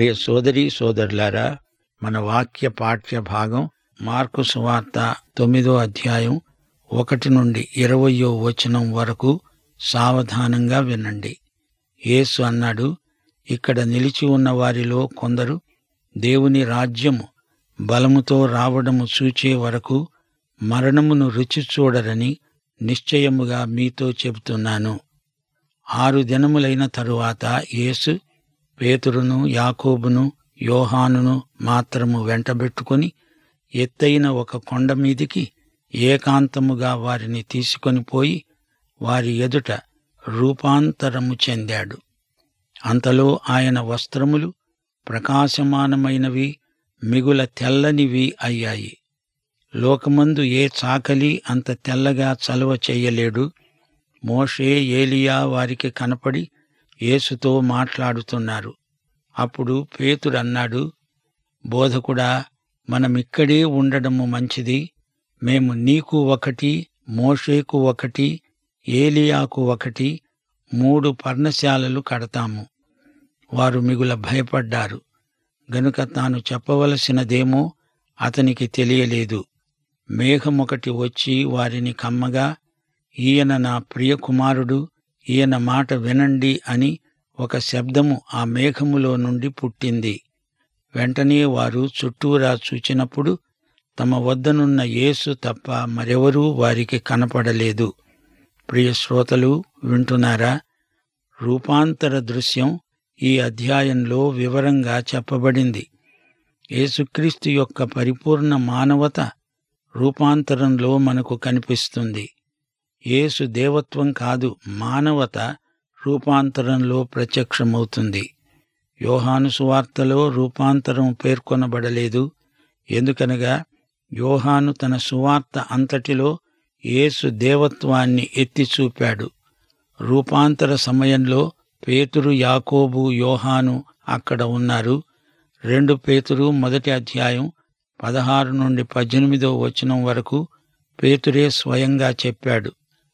ప్రియ సోదరి సోదరులారా మన వాక్య పాఠ్య భాగం మార్కు సువార్త తొమ్మిదో అధ్యాయం ఒకటి నుండి ఇరవయో వచనం వరకు సావధానంగా వినండి యేసు అన్నాడు ఇక్కడ నిలిచి ఉన్న వారిలో కొందరు దేవుని రాజ్యము బలముతో రావడము చూచే వరకు మరణమును రుచి చూడరని నిశ్చయముగా మీతో చెబుతున్నాను ఆరు దినములైన తరువాత యేసు పేతురును యాకోబును యోహానును మాత్రము వెంటబెట్టుకుని ఎత్తైన ఒక కొండ మీదికి ఏకాంతముగా వారిని తీసుకొని పోయి వారి ఎదుట రూపాంతరము చెందాడు అంతలో ఆయన వస్త్రములు ప్రకాశమానమైనవి మిగుల తెల్లనివి అయ్యాయి లోకమందు ఏ చాకలి అంత తెల్లగా చలవ చెయ్యలేడు మోషే ఏలియా వారికి కనపడి యేసుతో మాట్లాడుతున్నారు అప్పుడు పేతురన్నాడు బోధకుడా మనమిక్కడే ఉండడము మంచిది మేము నీకు ఒకటి మోషేకు ఒకటి ఏలియాకు ఒకటి మూడు పర్ణశాలలు కడతాము వారు మిగుల భయపడ్డారు గనుక తాను చెప్పవలసినదేమో అతనికి తెలియలేదు మేఘమొకటి వచ్చి వారిని కమ్మగా ఈయన నా ప్రియ కుమారుడు ఈయన మాట వినండి అని ఒక శబ్దము ఆ మేఘములో నుండి పుట్టింది వెంటనే వారు చుట్టూరా చూచినప్పుడు తమ వద్దనున్న యేసు తప్ప మరెవరూ వారికి కనపడలేదు ప్రియ శ్రోతలు వింటున్నారా రూపాంతర దృశ్యం ఈ అధ్యాయంలో వివరంగా చెప్పబడింది యేసుక్రీస్తు యొక్క పరిపూర్ణ మానవత రూపాంతరంలో మనకు కనిపిస్తుంది యేసు దేవత్వం కాదు మానవత రూపాంతరంలో ప్రత్యక్షమవుతుంది యోహాను సువార్తలో రూపాంతరం పేర్కొనబడలేదు ఎందుకనగా యోహాను తన సువార్త అంతటిలో యేసు దేవత్వాన్ని ఎత్తి చూపాడు రూపాంతర సమయంలో పేతురు యాకోబు యోహాను అక్కడ ఉన్నారు రెండు పేతురు మొదటి అధ్యాయం పదహారు నుండి పద్దెనిమిదో వచనం వరకు పేతురే స్వయంగా చెప్పాడు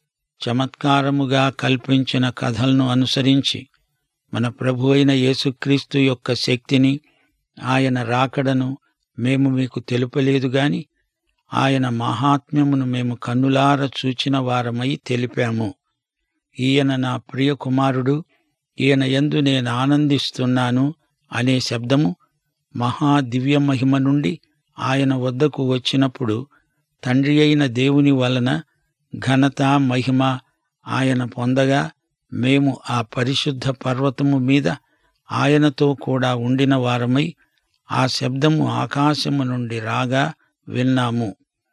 చమత్కారముగా కల్పించిన కథలను అనుసరించి మన ప్రభు అయిన యేసుక్రీస్తు యొక్క శక్తిని ఆయన రాకడను మేము మీకు తెలుపలేదు గాని ఆయన మహాత్మ్యమును మేము కన్నులార చూచిన వారమై తెలిపాము ఈయన నా ప్రియ కుమారుడు ఈయన యందు నేను ఆనందిస్తున్నాను అనే శబ్దము మహా దివ్య మహిమ నుండి ఆయన వద్దకు వచ్చినప్పుడు తండ్రి అయిన దేవుని వలన ఘనత మహిమ ఆయన పొందగా మేము ఆ పరిశుద్ధ పర్వతము మీద ఆయనతో కూడా ఉండిన వారమై ఆ శబ్దము ఆకాశము నుండి రాగా విన్నాము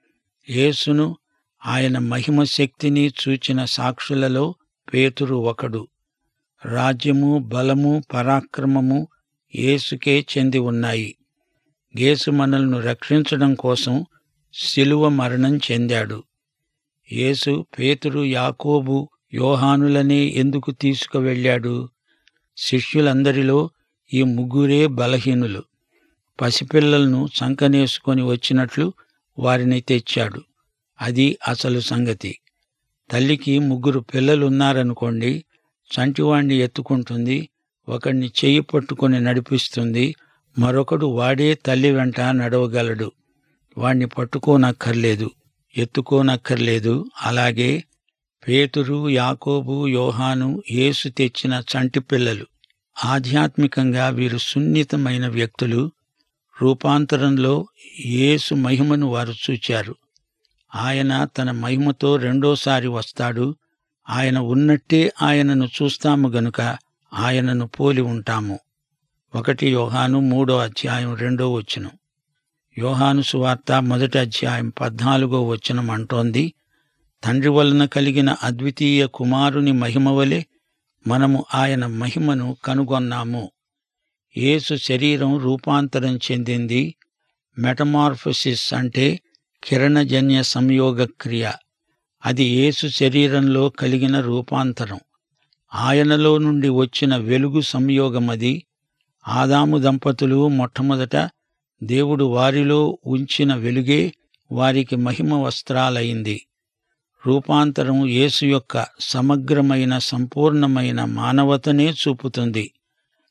యేసును ఆయన మహిమ శక్తిని చూచిన సాక్షులలో పేతురు ఒకడు రాజ్యము బలము పరాక్రమము యేసుకే చెంది ఉన్నాయి యేసు మనల్ని రక్షించడం కోసం శిలువ మరణం చెందాడు యేసు పేతురు యాకోబు యోహానులనే ఎందుకు తీసుకువెళ్ళాడు శిష్యులందరిలో ఈ ముగ్గురే బలహీనులు పసిపిల్లలను సంకనేసుకొని వచ్చినట్లు వారిని తెచ్చాడు అది అసలు సంగతి తల్లికి ముగ్గురు పిల్లలున్నారనుకోండి చంటివాణ్ణి ఎత్తుకుంటుంది ఒకడిని చెయ్యి పట్టుకొని నడిపిస్తుంది మరొకడు వాడే తల్లి వెంట నడవగలడు వాణ్ణి పట్టుకోనక్కర్లేదు ఎత్తుకోనక్కర్లేదు అలాగే పేతురు యాకోబు యోహాను యేసు తెచ్చిన చంటి పిల్లలు ఆధ్యాత్మికంగా వీరు సున్నితమైన వ్యక్తులు రూపాంతరంలో యేసు మహిమను వారు చూచారు ఆయన తన మహిమతో రెండోసారి వస్తాడు ఆయన ఉన్నట్టే ఆయనను చూస్తాము గనుక ఆయనను పోలి ఉంటాము ఒకటి యోహాను మూడో అధ్యాయం రెండో వచనం యోహాను సువార్త మొదటి అధ్యాయం పద్నాలుగో వచనం అంటోంది తండ్రి వలన కలిగిన అద్వితీయ కుమారుని మహిమ వలె మనము ఆయన మహిమను కనుగొన్నాము యేసు శరీరం రూపాంతరం చెందింది మెటమార్ఫసిస్ అంటే కిరణజన్య సంయోగ క్రియ అది యేసు శరీరంలో కలిగిన రూపాంతరం ఆయనలో నుండి వచ్చిన వెలుగు సంయోగమది ఆదాము దంపతులు మొట్టమొదట దేవుడు వారిలో ఉంచిన వెలుగే వారికి మహిమ వస్త్రాలైంది రూపాంతరం యేసు యొక్క సమగ్రమైన సంపూర్ణమైన మానవతనే చూపుతుంది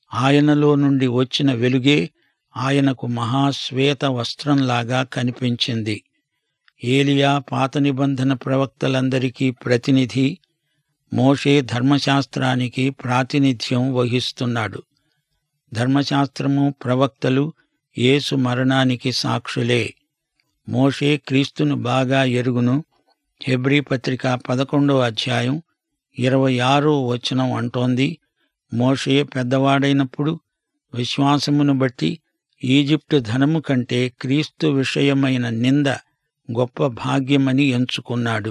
ఆయనలో నుండి వచ్చిన వెలుగే ఆయనకు మహాశ్వేత వస్త్రంలాగా కనిపించింది ఏలియా పాత నిబంధన ప్రవక్తలందరికీ ప్రతినిధి మోషే ధర్మశాస్త్రానికి ప్రాతినిధ్యం వహిస్తున్నాడు ధర్మశాస్త్రము ప్రవక్తలు యేసు మరణానికి సాక్షులే మోషే క్రీస్తును బాగా ఎరుగును హెబ్రీ పత్రిక పదకొండో అధ్యాయం ఇరవై ఆరో వచనం అంటోంది మోషే పెద్దవాడైనప్పుడు విశ్వాసమును బట్టి ఈజిప్టు ధనము కంటే క్రీస్తు విషయమైన నింద గొప్ప భాగ్యమని ఎంచుకున్నాడు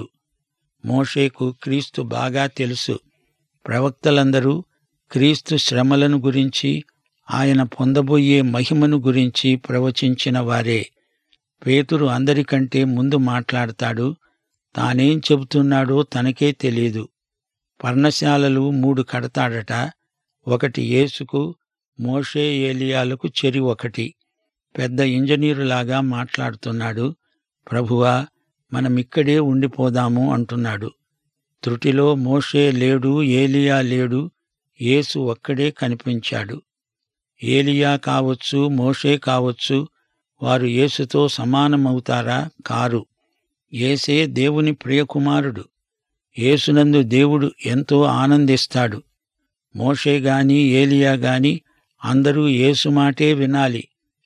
మోషేకు క్రీస్తు బాగా తెలుసు ప్రవక్తలందరూ క్రీస్తు శ్రమలను గురించి ఆయన పొందబోయే మహిమను గురించి ప్రవచించిన వారే పేతురు అందరికంటే ముందు మాట్లాడతాడు తానేం చెబుతున్నాడో తనకే తెలియదు పర్ణశాలలు మూడు కడతాడట ఒకటి యేసుకు మోషే ఏలియాలకు చెరి ఒకటి పెద్ద ఇంజనీరులాగా మాట్లాడుతున్నాడు ప్రభువా మనమిక్కడే ఉండిపోదాము అంటున్నాడు త్రుటిలో మోషే లేడు ఏలియా లేడు యేసు ఒక్కడే కనిపించాడు ఏలియా కావచ్చు మోషే కావచ్చు వారు యేసుతో సమానమవుతారా కారు ఏసే దేవుని ప్రియకుమారుడు యేసునందు దేవుడు ఎంతో ఆనందిస్తాడు మోషే గాని ఏలియా గాని అందరూ యేసు మాటే వినాలి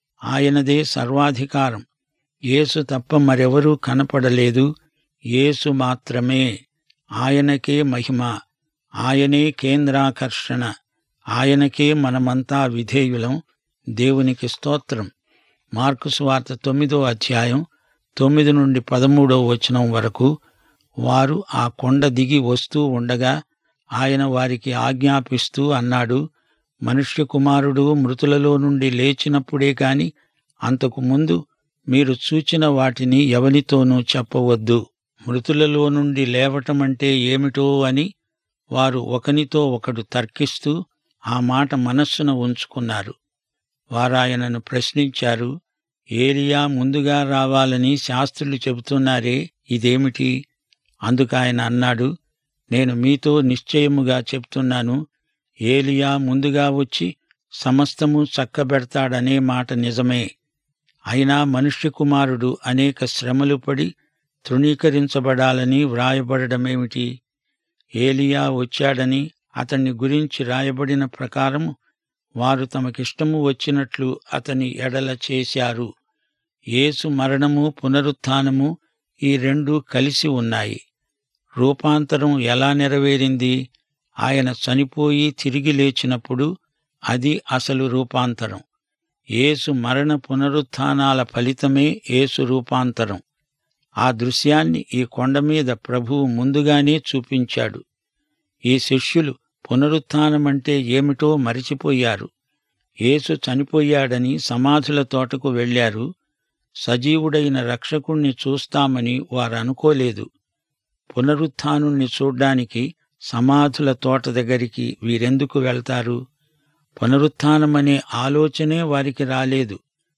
ఆయనదే సర్వాధికారం యేసు తప్ప మరెవరూ కనపడలేదు యేసు మాత్రమే ఆయనకే మహిమ ఆయనే కేంద్రాకర్షణ ఆయనకే మనమంతా విధేయులం దేవునికి స్తోత్రం మార్కు సువార్త తొమ్మిదో అధ్యాయం తొమ్మిది నుండి పదమూడో వచనం వరకు వారు ఆ కొండ దిగి వస్తూ ఉండగా ఆయన వారికి ఆజ్ఞాపిస్తూ అన్నాడు మనుష్య కుమారుడు మృతులలో నుండి లేచినప్పుడే కాని అంతకు ముందు మీరు చూచిన వాటిని ఎవనితోనూ చెప్పవద్దు మృతులలో నుండి లేవటమంటే ఏమిటో అని వారు ఒకనితో ఒకడు తర్కిస్తూ ఆ మాట మనస్సున ఉంచుకున్నారు వారాయనను ప్రశ్నించారు ఏలియా ముందుగా రావాలని శాస్త్రులు చెబుతున్నారే ఇదేమిటి అందుకాయన అన్నాడు నేను మీతో నిశ్చయముగా చెప్తున్నాను ఏలియా ముందుగా వచ్చి సమస్తము చక్కబెడతాడనే మాట నిజమే అయినా మనుష్య కుమారుడు అనేక శ్రమలు పడి తృణీకరించబడాలని వ్రాయబడడమేమిటి ఏలియా వచ్చాడని అతన్ని గురించి రాయబడిన ప్రకారము వారు తమకిష్టము వచ్చినట్లు అతని ఎడల చేశారు యేసు మరణము పునరుత్థానము ఈ రెండు కలిసి ఉన్నాయి రూపాంతరం ఎలా నెరవేరింది ఆయన చనిపోయి తిరిగి లేచినప్పుడు అది అసలు రూపాంతరం యేసు మరణ పునరుత్థానాల ఫలితమే యేసు రూపాంతరం ఆ దృశ్యాన్ని ఈ కొండ మీద ప్రభువు ముందుగానే చూపించాడు ఈ శిష్యులు పునరుత్థానమంటే ఏమిటో మరిచిపోయారు యేసు చనిపోయాడని సమాధుల తోటకు వెళ్లారు సజీవుడైన రక్షకుణ్ణి చూస్తామని వారనుకోలేదు పునరుత్థానుణ్ణి చూడ్డానికి సమాధుల తోట దగ్గరికి వీరెందుకు వెళ్తారు పునరుత్థానమనే ఆలోచనే వారికి రాలేదు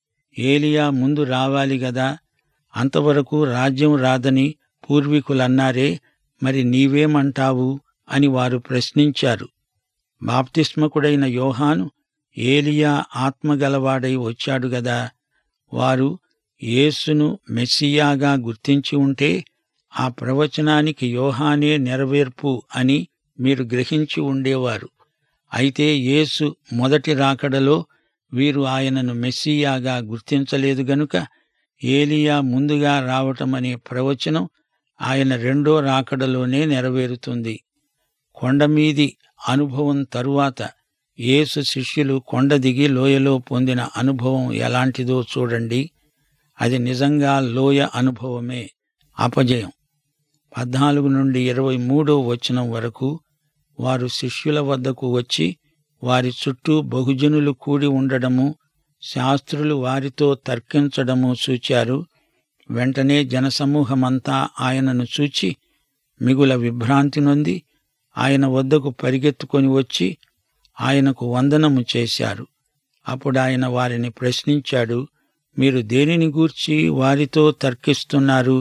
ఏలియా ముందు రావాలి గదా అంతవరకు రాజ్యం రాదని పూర్వీకులన్నారే మరి నీవేమంటావు అని వారు ప్రశ్నించారు బాప్తిస్మకుడైన యోహాను ఏలియా ఆత్మగలవాడై వచ్చాడు గదా వారు యేసును మెస్సియాగా గుర్తించి ఉంటే ఆ ప్రవచనానికి యోహానే నెరవేర్పు అని మీరు గ్రహించి ఉండేవారు అయితే యేసు మొదటి రాకడలో వీరు ఆయనను మెస్సియాగా గుర్తించలేదు గనుక ఏలియా ముందుగా రావటమనే ప్రవచనం ఆయన రెండో రాకడలోనే నెరవేరుతుంది కొండమీది అనుభవం తరువాత యేసు శిష్యులు కొండ దిగి లోయలో పొందిన అనుభవం ఎలాంటిదో చూడండి అది నిజంగా లోయ అనుభవమే అపజయం పద్నాలుగు నుండి ఇరవై మూడో వచనం వరకు వారు శిష్యుల వద్దకు వచ్చి వారి చుట్టూ బహుజనులు కూడి ఉండడము శాస్త్రులు వారితో తర్కించడము చూచారు వెంటనే జనసమూహమంతా ఆయనను చూచి మిగుల విభ్రాంతి నొంది ఆయన వద్దకు పరిగెత్తుకొని వచ్చి ఆయనకు వందనము చేశారు అప్పుడు ఆయన వారిని ప్రశ్నించాడు మీరు దేనిని గూర్చి వారితో తర్కిస్తున్నారు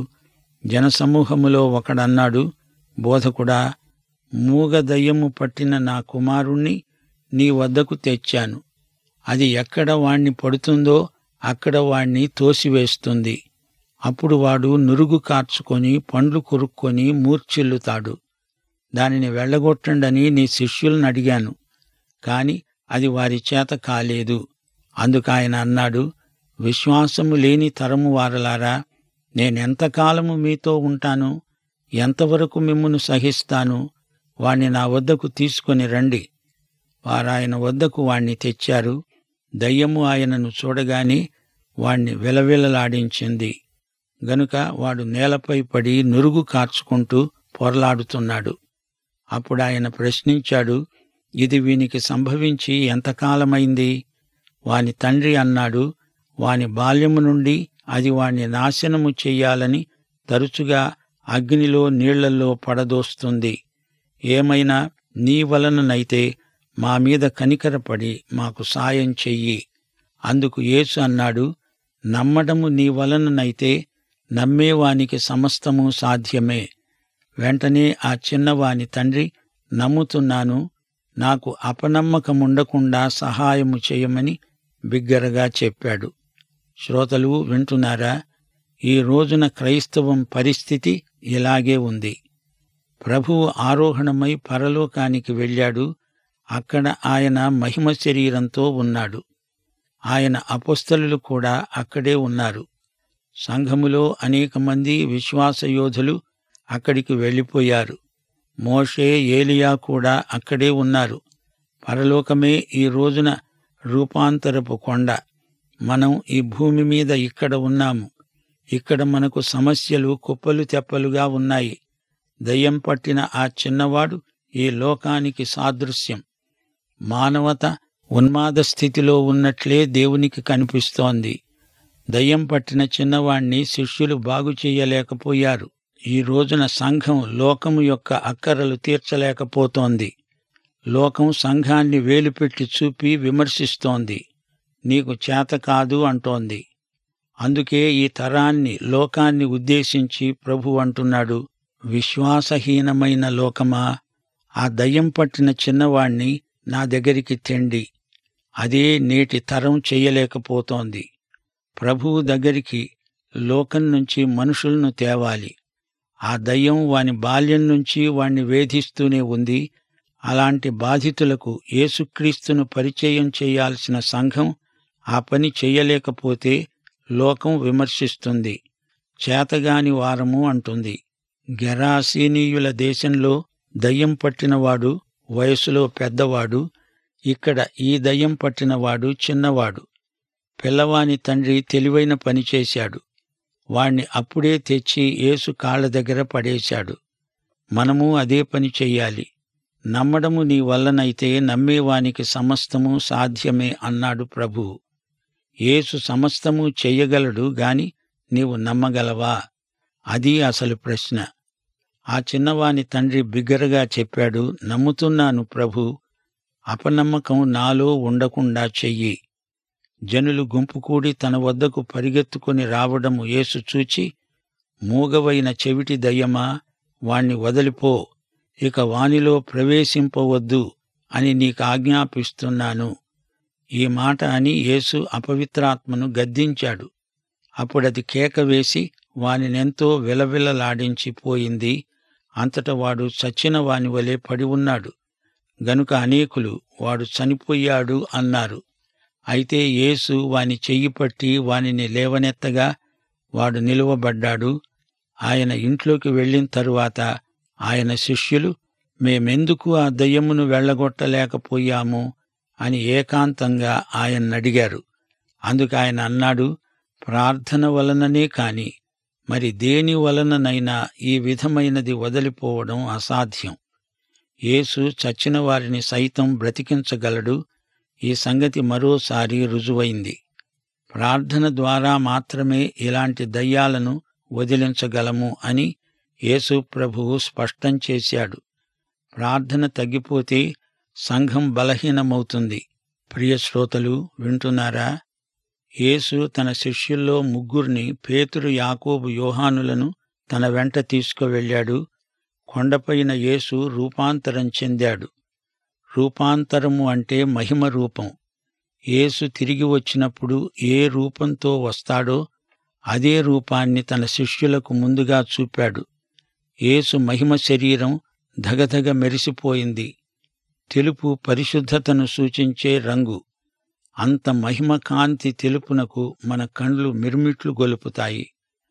జనసమూహములో ఒకడన్నాడు బోధకుడా మూగ దయ్యము పట్టిన నా కుమారుణ్ణి నీ వద్దకు తెచ్చాను అది ఎక్కడ వాణ్ణి పడుతుందో అక్కడ వాణ్ణి తోసివేస్తుంది అప్పుడు వాడు నురుగు కార్చుకొని పండ్లు కొరుక్కొని మూర్ఛిల్లుతాడు దానిని వెళ్ళగొట్టండని నీ శిష్యులను అడిగాను కాని అది వారి చేత కాలేదు అందుకాయన అన్నాడు విశ్వాసము లేని తరము వారలారా నేనెంతకాలము మీతో ఉంటాను ఎంతవరకు మిమ్మును సహిస్తాను వాణ్ణి నా వద్దకు తీసుకొని రండి వారాయన వద్దకు వాణ్ణి తెచ్చారు దయ్యము ఆయనను చూడగానే వాణ్ణి విలవిలలాడించింది గనుక వాడు నేలపై పడి నురుగు కార్చుకుంటూ పొరలాడుతున్నాడు అప్పుడు ఆయన ప్రశ్నించాడు ఇది వీనికి సంభవించి ఎంతకాలమైంది వాని తండ్రి అన్నాడు వాని బాల్యము నుండి అది వాణ్ణి నాశనము చెయ్యాలని తరచుగా అగ్నిలో నీళ్లలో పడదోస్తుంది ఏమైనా నీ వలననైతే మా మీద కనికరపడి మాకు సాయం చెయ్యి అందుకు యేసు అన్నాడు నమ్మడము నీ వలననైతే నమ్మేవానికి సమస్తము సాధ్యమే వెంటనే ఆ చిన్నవాని తండ్రి నమ్ముతున్నాను నాకు అపనమ్మకముండకుండా సహాయము చేయమని బిగ్గరగా చెప్పాడు శ్రోతలు వింటున్నారా ఈ రోజున క్రైస్తవం పరిస్థితి ఇలాగే ఉంది ప్రభువు ఆరోహణమై పరలోకానికి వెళ్ళాడు అక్కడ ఆయన మహిమ శరీరంతో ఉన్నాడు ఆయన అపొస్తలులు కూడా అక్కడే ఉన్నారు సంఘములో అనేక మంది విశ్వాస యోధులు అక్కడికి వెళ్ళిపోయారు మోషే ఏలియా కూడా అక్కడే ఉన్నారు పరలోకమే ఈ రోజున రూపాంతరపు కొండ మనం ఈ భూమి మీద ఇక్కడ ఉన్నాము ఇక్కడ మనకు సమస్యలు కుప్పలు తెప్పలుగా ఉన్నాయి దయ్యం పట్టిన ఆ చిన్నవాడు ఈ లోకానికి సాదృశ్యం మానవత ఉన్మాద స్థితిలో ఉన్నట్లే దేవునికి కనిపిస్తోంది దయ్యం పట్టిన చిన్నవాణ్ణి శిష్యులు బాగు చేయలేకపోయారు ఈ రోజున సంఘం లోకము యొక్క అక్కరలు తీర్చలేకపోతోంది లోకం సంఘాన్ని వేలుపెట్టి చూపి విమర్శిస్తోంది నీకు చేత కాదు అంటోంది అందుకే ఈ తరాన్ని లోకాన్ని ఉద్దేశించి ప్రభు అంటున్నాడు విశ్వాసహీనమైన లోకమా ఆ దయ్యం పట్టిన చిన్నవాణ్ణి నా దగ్గరికి తెండి అదే నేటి తరం చెయ్యలేకపోతోంది ప్రభువు దగ్గరికి లోకం నుంచి మనుషులను తేవాలి ఆ దయ్యం వాని బాల్యం నుంచి వాణ్ణి వేధిస్తూనే ఉంది అలాంటి బాధితులకు యేసుక్రీస్తును పరిచయం చేయాల్సిన సంఘం ఆ పని చెయ్యలేకపోతే లోకం విమర్శిస్తుంది చేతగాని వారము అంటుంది గెరాసీనీయుల దేశంలో దయ్యం పట్టినవాడు వయసులో పెద్దవాడు ఇక్కడ ఈ దయ్యం పట్టినవాడు చిన్నవాడు పిల్లవాని తండ్రి తెలివైన పని చేశాడు వాణ్ణి అప్పుడే తెచ్చి యేసు కాళ్ల దగ్గర పడేశాడు మనము అదే పని చెయ్యాలి నమ్మడము నీ వల్లనైతే నమ్మేవానికి సమస్తము సాధ్యమే అన్నాడు ప్రభువు యేసు సమస్తము చెయ్యగలడు గాని నీవు నమ్మగలవా అది అసలు ప్రశ్న ఆ చిన్నవాని తండ్రి బిగ్గరగా చెప్పాడు నమ్ముతున్నాను ప్రభు అపనమ్మకం నాలో ఉండకుండా చెయ్యి జనులు గుంపు కూడి తన వద్దకు పరిగెత్తుకుని రావడము యేసు చూచి మూగవైన చెవిటి దయ్యమా వాణ్ణి వదిలిపో ఇక వానిలో ప్రవేశింపవద్దు అని నీకు ఆజ్ఞాపిస్తున్నాను ఈ మాట అని యేసు అపవిత్రాత్మను గద్దించాడు అప్పుడది కేక వేసి వానినెంతో విలవిలలాడించి పోయింది అంతట వాడు చచ్చిన వాని వలె పడి ఉన్నాడు గనుక అనేకులు వాడు చనిపోయాడు అన్నారు అయితే యేసు వాని చెయ్యి పట్టి వానిని లేవనెత్తగా వాడు నిలువబడ్డాడు ఆయన ఇంట్లోకి వెళ్ళిన తరువాత ఆయన శిష్యులు మేమెందుకు ఆ దయ్యమును వెళ్ళగొట్టలేకపోయాము అని ఏకాంతంగా ఆయన్నడిగారు అందుకు ఆయన అన్నాడు ప్రార్థన వలననే కాని మరి దేని వలననైనా ఈ విధమైనది వదిలిపోవడం అసాధ్యం యేసు చచ్చిన వారిని సైతం బ్రతికించగలడు ఈ సంగతి మరోసారి రుజువైంది ప్రార్థన ద్వారా మాత్రమే ఇలాంటి దయ్యాలను వదిలించగలము అని యేసు ప్రభువు స్పష్టం చేశాడు ప్రార్థన తగ్గిపోతే సంఘం బలహీనమవుతుంది ప్రియ శ్రోతలు వింటున్నారా యేసు తన శిష్యుల్లో ముగ్గురిని పేతురు యాకోబు యోహానులను తన వెంట తీసుకువెళ్ళాడు కొండపైన యేసు రూపాంతరం చెందాడు రూపాంతరము అంటే మహిమ రూపం యేసు తిరిగి వచ్చినప్పుడు ఏ రూపంతో వస్తాడో అదే రూపాన్ని తన శిష్యులకు ముందుగా చూపాడు యేసు మహిమ శరీరం ధగధగ మెరిసిపోయింది తెలుపు పరిశుద్ధతను సూచించే రంగు అంత మహిమ కాంతి తెలుపునకు మన కండ్లు మిరుమిట్లు గొలుపుతాయి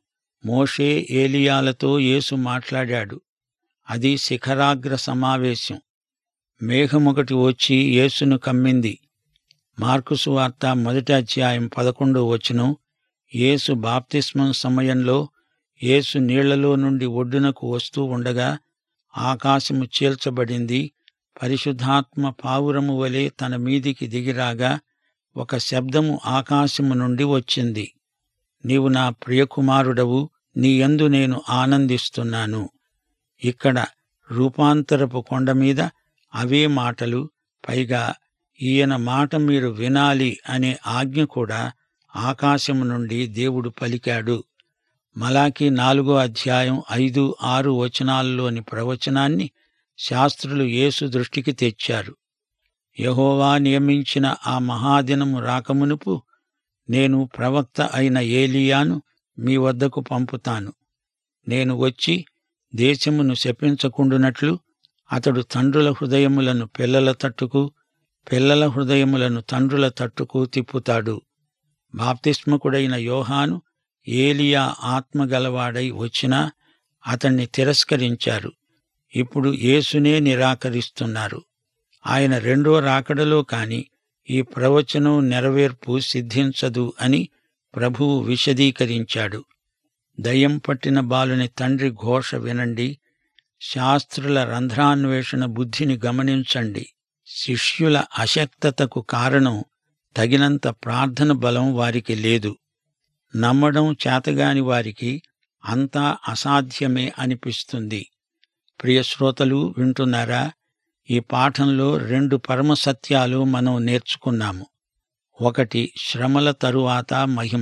మోషే ఏలియాలతో యేసు మాట్లాడాడు అది శిఖరాగ్ర సమావేశం మేఘమొకటి వచ్చి యేసును కమ్మింది మార్కుసు వార్త మొదటి అధ్యాయం పదకొండో వచనం యేసు బాప్తిస్మం సమయంలో యేసు నీళ్లలో నుండి ఒడ్డునకు వస్తూ ఉండగా ఆకాశము చీల్చబడింది పరిశుద్ధాత్మ పావురము వలె తన మీదికి దిగిరాగా ఒక శబ్దము ఆకాశము నుండి వచ్చింది నీవు నా ప్రియకుమారుడవు నీ యందు నేను ఆనందిస్తున్నాను ఇక్కడ రూపాంతరపు కొండ మీద అవే మాటలు పైగా ఈయన మాట మీరు వినాలి అనే ఆజ్ఞ కూడా ఆకాశము నుండి దేవుడు పలికాడు మలాకి నాలుగో అధ్యాయం ఐదు ఆరు వచనాల్లోని ప్రవచనాన్ని శాస్త్రులు యేసు దృష్టికి తెచ్చారు యహోవా నియమించిన ఆ మహాదినము రాకమునుపు నేను ప్రవక్త అయిన ఏలియాను మీ వద్దకు పంపుతాను నేను వచ్చి దేశమును శపించకుండునట్లు అతడు తండ్రుల హృదయములను పిల్లల తట్టుకు పిల్లల హృదయములను తండ్రుల తట్టుకు తిప్పుతాడు బాప్తిస్మకుడైన యోహాను ఏలియా ఆత్మగలవాడై వచ్చినా అతణ్ణి తిరస్కరించారు ఇప్పుడు యేసునే నిరాకరిస్తున్నారు ఆయన రెండో రాకడలో కాని ఈ ప్రవచనం నెరవేర్పు సిద్ధించదు అని ప్రభువు విశదీకరించాడు దయ్యం పట్టిన బాలుని తండ్రి ఘోష వినండి శాస్త్రుల రంధ్రాన్వేషణ బుద్ధిని గమనించండి శిష్యుల అశక్తతకు కారణం తగినంత ప్రార్థన బలం వారికి లేదు నమ్మడం చేతగాని వారికి అంతా అసాధ్యమే అనిపిస్తుంది ప్రియశ్రోతలు వింటున్నారా ఈ పాఠంలో రెండు పరమ సత్యాలు మనం నేర్చుకున్నాము ఒకటి శ్రమల తరువాత మహిమ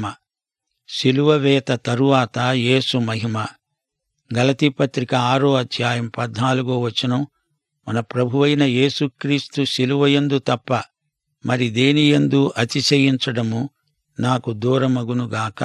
శిలువవేత తరువాత యేసు మహిమ గలతీ పత్రిక ఆరో అధ్యాయం పద్నాలుగో వచనం మన ప్రభువైన యేసుక్రీస్తు శిలువయందు తప్ప మరి దేనియందు అతిశయించడము నాకు దూరమగునుగాక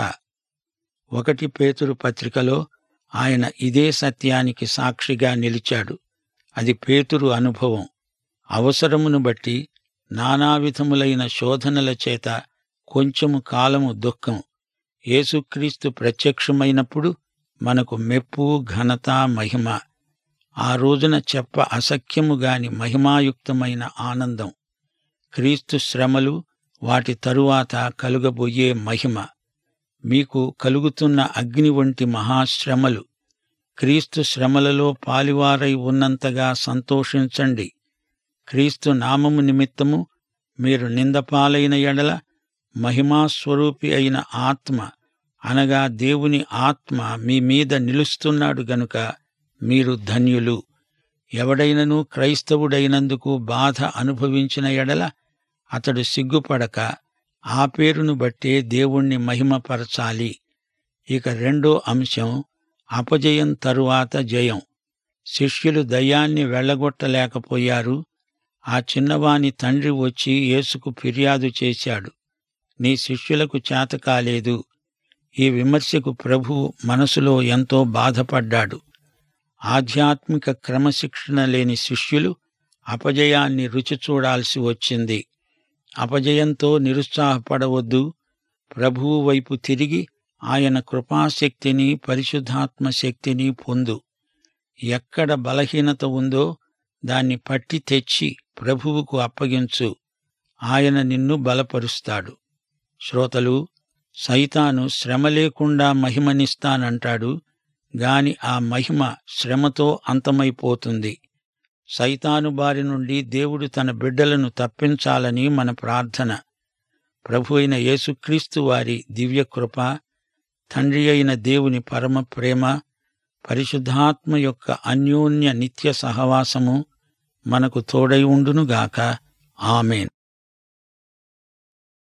ఒకటి పేతురు పత్రికలో ఆయన ఇదే సత్యానికి సాక్షిగా నిలిచాడు అది పేతురు అనుభవం అవసరమును బట్టి నానావిధములైన శోధనల చేత కొంచెము కాలము దుఃఖం యేసుక్రీస్తు ప్రత్యక్షమైనప్పుడు మనకు మెప్పు ఘనత మహిమ ఆ రోజున చెప్ప అసఖ్యముగాని మహిమాయుక్తమైన ఆనందం క్రీస్తు శ్రమలు వాటి తరువాత కలుగబోయే మహిమ మీకు కలుగుతున్న అగ్ని వంటి మహాశ్రమలు క్రీస్తు శ్రమలలో పాలివారై ఉన్నంతగా సంతోషించండి క్రీస్తు నామము నిమిత్తము మీరు నిందపాలైన ఎడల మహిమాస్వరూపి అయిన ఆత్మ అనగా దేవుని ఆత్మ మీ మీద నిలుస్తున్నాడు గనుక మీరు ధన్యులు ఎవడైనను క్రైస్తవుడైనందుకు బాధ అనుభవించిన ఎడల అతడు సిగ్గుపడక ఆ పేరును బట్టే దేవుణ్ణి మహిమపరచాలి ఇక రెండో అంశం అపజయం తరువాత జయం శిష్యులు దయ్యాన్ని వెళ్లగొట్టలేకపోయారు ఆ చిన్నవాని తండ్రి వచ్చి యేసుకు ఫిర్యాదు చేశాడు నీ శిష్యులకు చేత కాలేదు ఈ విమర్శకు ప్రభు మనసులో ఎంతో బాధపడ్డాడు ఆధ్యాత్మిక క్రమశిక్షణ లేని శిష్యులు అపజయాన్ని రుచి చూడాల్సి వచ్చింది అపజయంతో నిరుత్సాహపడవద్దు ప్రభువు వైపు తిరిగి ఆయన కృపాశక్తిని పరిశుద్ధాత్మ శక్తిని పొందు ఎక్కడ బలహీనత ఉందో దాన్ని పట్టి తెచ్చి ప్రభువుకు అప్పగించు ఆయన నిన్ను బలపరుస్తాడు శ్రోతలు సైతాను శ్రమ లేకుండా మహిమనిస్తానంటాడు గాని ఆ మహిమ శ్రమతో అంతమైపోతుంది సైతాను బారి నుండి దేవుడు తన బిడ్డలను తప్పించాలని మన ప్రార్థన ప్రభు అయిన యేసుక్రీస్తు వారి దివ్యకృప తండ్రి అయిన దేవుని పరమ ప్రేమ పరిశుద్ధాత్మ యొక్క అన్యోన్య నిత్య సహవాసము మనకు తోడై ఉండునుగాక ఆమెన్